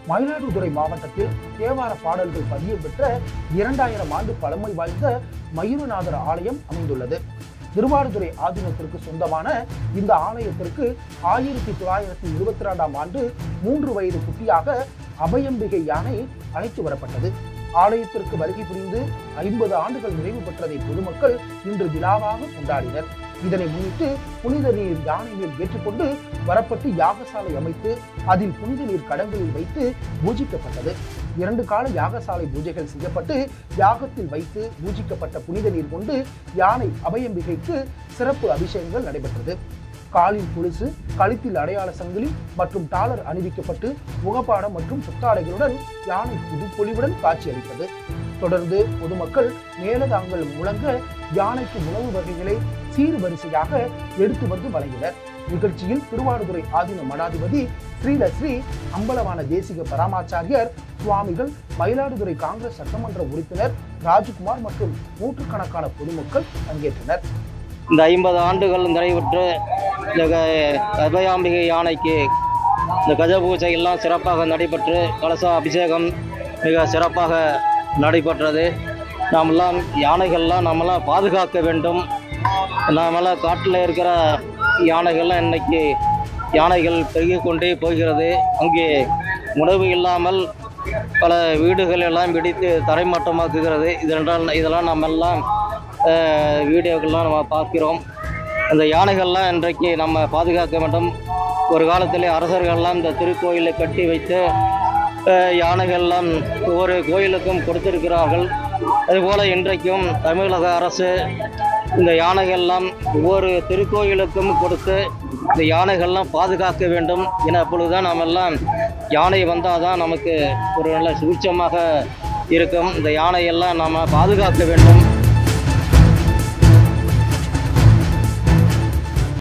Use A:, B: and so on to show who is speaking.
A: மயிலாடுதுறை மாவட்டத்தில் தேவார பாடல்கள் பதியம் பெற்ற இரண்டாயிரம் ஆண்டு பழமை வாய்ந்த மயூரநாதர் ஆலயம் அமைந்துள்ளது திருவாரூதுறை ஆதீனத்திற்கு சொந்தமான இந்த ஆலயத்திற்கு ஆயிரத்தி தொள்ளாயிரத்தி இருபத்தி ரெண்டாம் ஆண்டு மூன்று வயது குட்டியாக அபயம்பிகை யானை அழைத்து வரப்பட்டது ஆலயத்திற்கு வருகை புரிந்து ஐம்பது ஆண்டுகள் நிறைவு பெற்றதை பொதுமக்கள் இன்று விழாவாக கொண்டாடினர் இதனை முன்னிட்டு புனித நீர் யானை மேல் ஏற்றுக்கொண்டு வரப்பட்டு யாகசாலை அமைத்து அதில் புனித நீர் கடங்களில் வைத்து பூஜிக்கப்பட்டது இரண்டு கால யாகசாலை பூஜைகள் செய்யப்பட்டு யாகத்தில் வைத்து பூஜிக்கப்பட்ட புனித நீர் கொண்டு யானை அபயம்பிகைக்கு சிறப்பு அபிஷேகங்கள் நடைபெற்றது காலில் கொலுசு கழுத்தில் அடையாள சங்கிலி மற்றும் டாலர் அணிவிக்கப்பட்டு முகப்பாடம் மற்றும் புத்தாடைகளுடன் யானை புதுப்பொலிவுடன் காட்சியளித்தது தொடர்ந்து பொதுமக்கள் மேலதாங்கள் முழங்க யானைக்கு உணவு வகைகளை சீர்வரிசையாக எடுத்து வந்து வழங்கினர் நிகழ்ச்சியில் திருவாரூதுறை ஆதீன மடாதிபதி ஸ்ரீலஸ்ரீ அம்பலவான தேசிக பராமாச்சாரியர் சுவாமிகள் மயிலாடுதுறை காங்கிரஸ் சட்டமன்ற உறுப்பினர் ராஜ்குமார் மற்றும் நூற்றுக்கணக்கான பொதுமக்கள் பங்கேற்றனர்
B: இந்த ஐம்பது ஆண்டுகள் நிறைவுற்று இந்த க- அபயாம்பிகை யானைக்கு இந்த கஜ பூஜை எல்லாம் சிறப்பாக நடைபெற்று கலச அபிஷேகம் மிக சிறப்பாக நடைபெற்றது நாமெல்லாம் யானைகள்லாம் நம்மளாம் பாதுகாக்க வேண்டும் நாமெல்லாம் காட்டில் இருக்கிற யானைகள்லாம் இன்னைக்கு யானைகள் பெருகிக் கொண்டே போகிறது அங்கே உணவு இல்லாமல் பல வீடுகள் எல்லாம் வெடித்து தரைமட்டமாக்குகிறது இதென்றால் இதெல்லாம் நம்ம எல்லாம் அஹ், வீடியோக்கள்லாம் நம்ம பார்க்கிறோம் அந்த யானைகள்லாம் இன்றைக்கு நம்ம பாதுகாக்க வேண்டும் ஒரு காலத்திலே அரசர்கள்லாம் இந்த திருக்கோயிலை கட்டி வைத்து அஹ், யானைகள்லாம் ஒவ்வொரு கோயிலுக்கும் கொடுத்திருக்கிறார்கள் அதுபோல் இன்றைக்கும் தமிழக அரசு இந்த யானைகள்லாம் ஒவ்வொரு திருக்கோயிலுக்கும் கொடுத்து இந்த யானைகள்லாம் பாதுகாக்க வேண்டும் என அப்பொழுதுதான் நாம் எல்லாம் யானை வந்தால் தான் நமக்கு ஒரு நல்ல சுபிட்சமாக இருக்கும் இந்த யானையெல்லாம் நாம் பாதுகாக்க வேண்டும்